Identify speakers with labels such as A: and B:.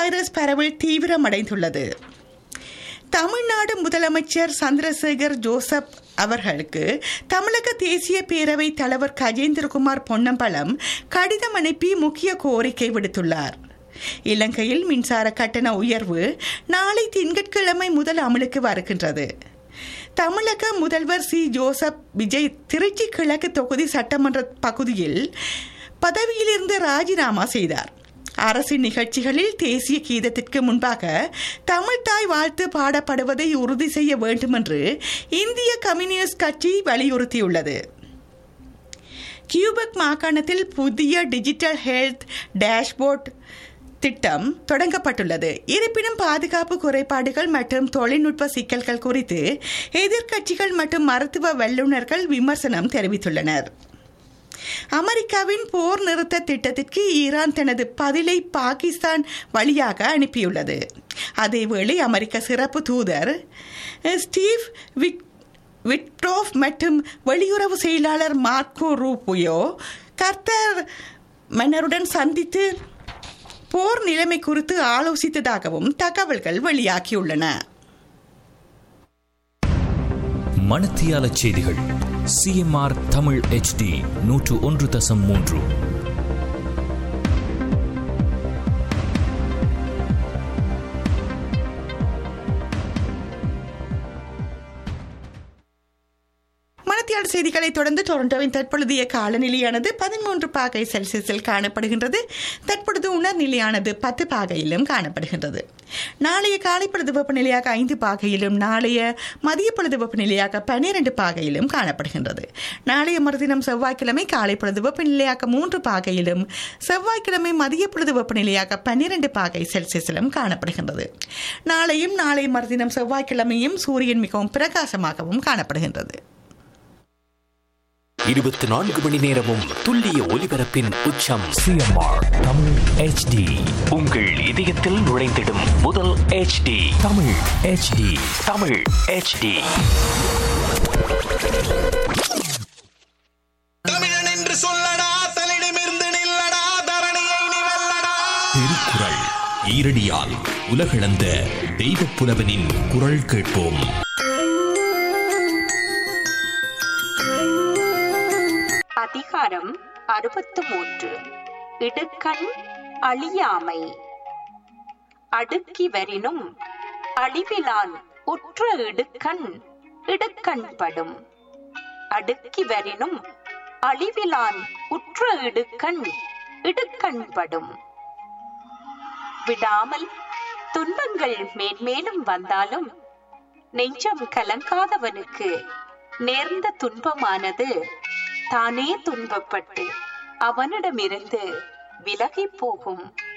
A: virus பரவல் தீவிரமடைந்துள்ளது தமிழ்நாடு முதலமைச்சர் சந்திரசேகர் ஜோசப் அவர்களுக்கு தமிழக தேசிய பேரவை தலைவர் கஜேந்திரகுமார் பொன்னம்பலம் கடிதம் அனுப்பி முக்கிய கோரிக்கை விடுத்துள்ளார் இலங்கையில் மின்சார கட்டண உயர்வு நாளை திங்கட்கிழமை முதல் அமலுக்கு வருகின்றது தமிழக முதல்வர் சி ஜோசப் விஜய் திருச்சி கிழக்கு தொகுதி சட்டமன்ற பகுதியில் பதவியிலிருந்து ராஜினாமா செய்தார் அரசு நிகழ்ச்சிகளில் தேசிய கீதத்திற்கு முன்பாக தமிழ்தாய் வாழ்த்து பாடப்படுவதை உறுதி செய்ய வேண்டும் என்று இந்திய கம்யூனிஸ்ட் கட்சி வலியுறுத்தியுள்ளது கியூபெக் மாகாணத்தில் புதிய டிஜிட்டல் ஹெல்த் டேஷ்போர்ட் திட்டம் தொடங்கப்பட்டுள்ளது இருப்பினும் பாதுகாப்பு குறைபாடுகள் மற்றும் தொழில்நுட்ப சிக்கல்கள் குறித்து எதிர்க்கட்சிகள் மற்றும் மருத்துவ வல்லுநர்கள் விமர்சனம் தெரிவித்துள்ளனர் அமெரிக்காவின் போர் நிறுத்த திட்டத்திற்கு ஈரான் தனது பதிலை பாகிஸ்தான் வழியாக அனுப்பியுள்ளது அதேவேளை அமெரிக்க சிறப்பு தூதர் ஸ்டீவ் விக் விட்ரோஃப் மற்றும் வெளியுறவு செயலாளர் மார்க்கோ ரூபியோ கர்த்தர் மன்னருடன் சந்தித்து போர் நிலைமை குறித்து ஆலோசித்ததாகவும் தகவல்கள் வெளியாகியுள்ளன
B: மணத்தியால செய்திகள் சிஎம்ஆர் தமிழ் ஹெச்டி நூற்று ஒன்று தசம் மூன்று
A: மணத்தியாடு செய்திகளை தொடர்ந்து டொரண்டோவின் தற்பொழுதைய காலநிலையானது பதிமூன்று பாகை செல்சியஸில் காணப்படுகின்றது தற்பொழுது உணர் நிலையானது பத்து பாகையிலும் காணப்படுகின்றது நாளைய காலை பொழுது வெப்பநிலையாக ஐந்து பாகையிலும் நாளைய மதிய பொழுது வெப்பநிலையாக பன்னிரண்டு பாகையிலும் காணப்படுகின்றது நாளைய மறுதினம் செவ்வாய்க்கிழமை காலை பொழுது வெப்பநிலையாக மூன்று பாகையிலும் செவ்வாய்க்கிழமை மதிய பொழுது வெப்பநிலையாக பன்னிரண்டு பாகை செல்சியஸிலும் காணப்படுகின்றது நாளையும் நாளை மறுதினம் செவ்வாய்க்கிழமையும் சூரியன் மிகவும் பிரகாசமாகவும் காணப்படுகின்றது
C: இருபத்தி நான்கு மணி நேரமும் துல்லிய ஒலிபரப்பின் உச்சம்
B: சிஎம்ஆர் தமிழ் ஹெச்டி
C: உங்கள் இதயத்தில் நுழைந்திடும் முதல் HD
B: Tamil HD
C: Tamil HD
D: தமிழன் என்று சொல்லடா தலிடமிருந்து நில்லடா தரணியை நீ வெல்லடா
B: திருக்குறள் ஈரடியால் உலகளந்த தெய்வப் புலவனின் குரல் கேட்போம்
E: அதிகாரம் அறுபத்து மூன்று இடுக்கண் அழியாமை அடுக்கி வரினும் அழிவிலான் உற்ற இடுக்கண் இடுக்கண்படும் அடுக்கி வரினும் அழிவிலான் உற்ற இடுக்கண் இடுக்கண்படும் விடாமல் துன்பங்கள் மேன்மேலும் வந்தாலும் நெஞ்சம் கலங்காதவனுக்கு நேர்ந்த துன்பமானது தானே துன்பப்பட்டு அவனிடமிருந்து விலகிப் போகும்